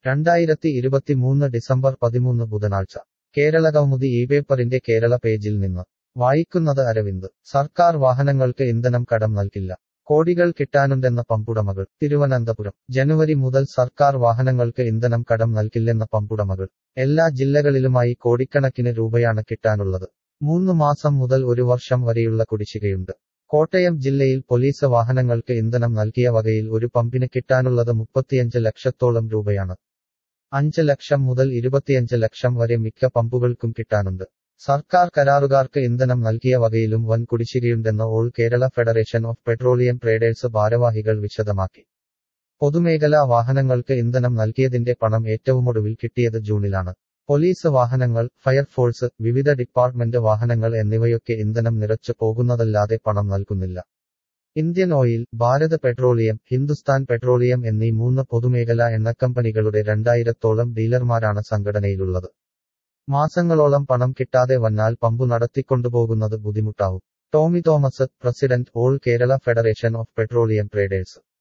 രണ്ടായിരത്തി ഇരുപത്തിമൂന്ന് ഡിസംബർ പതിമൂന്ന് ബുധനാഴ്ച കേരളകൗമുദി ഈ പേപ്പറിന്റെ കേരള പേജിൽ നിന്ന് വായിക്കുന്നത് അരവിന്ദ് സർക്കാർ വാഹനങ്ങൾക്ക് ഇന്ധനം കടം നൽകില്ല കോടികൾ കിട്ടാനുണ്ടെന്ന പമ്പുടമകൾ തിരുവനന്തപുരം ജനുവരി മുതൽ സർക്കാർ വാഹനങ്ങൾക്ക് ഇന്ധനം കടം നൽകില്ലെന്ന പമ്പുടമകൾ എല്ലാ ജില്ലകളിലുമായി കോടിക്കണക്കിന് രൂപയാണ് കിട്ടാനുള്ളത് മൂന്ന് മാസം മുതൽ ഒരു വർഷം വരെയുള്ള കുടിശ്ശികയുണ്ട് കോട്ടയം ജില്ലയിൽ പോലീസ് വാഹനങ്ങൾക്ക് ഇന്ധനം നൽകിയ വകയിൽ ഒരു പമ്പിന് കിട്ടാനുള്ളത് മുപ്പത്തിയഞ്ച് ലക്ഷത്തോളം രൂപയാണ് അഞ്ച് ലക്ഷം മുതൽ ഇരുപത്തിയഞ്ച് ലക്ഷം വരെ മിക്ക പമ്പുകൾക്കും കിട്ടാനുണ്ട് സർക്കാർ കരാറുകാർക്ക് ഇന്ധനം നൽകിയ വകയിലും വൻ കുടിശ്ശികയുണ്ടെന്ന് all Kerala federation of petroleum traders ഭാരവാഹികൾ വിശദമാക്കി പൊതുമേഖലാ വാഹനങ്ങൾക്ക് ഇന്ധനം നൽകിയതിന്റെ പണം ഏറ്റവുമൊടുവിൽ കിട്ടിയത് ജൂണിലാണ് പോലീസ് വാഹനങ്ങൾ ഫയർഫോഴ്സ് വിവിധ ഡിപ്പാർട്ട്മെന്റ് വാഹനങ്ങൾ എന്നിവയൊക്കെ ഇന്ധനം നിറച്ചു പോകുന്നതല്ലാതെ പണം നൽകുന്നില്ല Indian oil Bharat petroleum Hindustan petroleum എന്നീ മൂന്ന് പൊതുമേഖലാ എണ്ണക്കമ്പനികളുടെ രണ്ടായിരത്തോളം ഡീലർമാരാണ് സംഘടനയിലുള്ളത് മാസങ്ങളോളം പണം കിട്ടാതെ വന്നാൽ പമ്പു നടത്തിക്കൊണ്ടുപോകുന്നത് ബുദ്ധിമുട്ടാവും Tommy Thomas president all Kerala federation of petroleum traders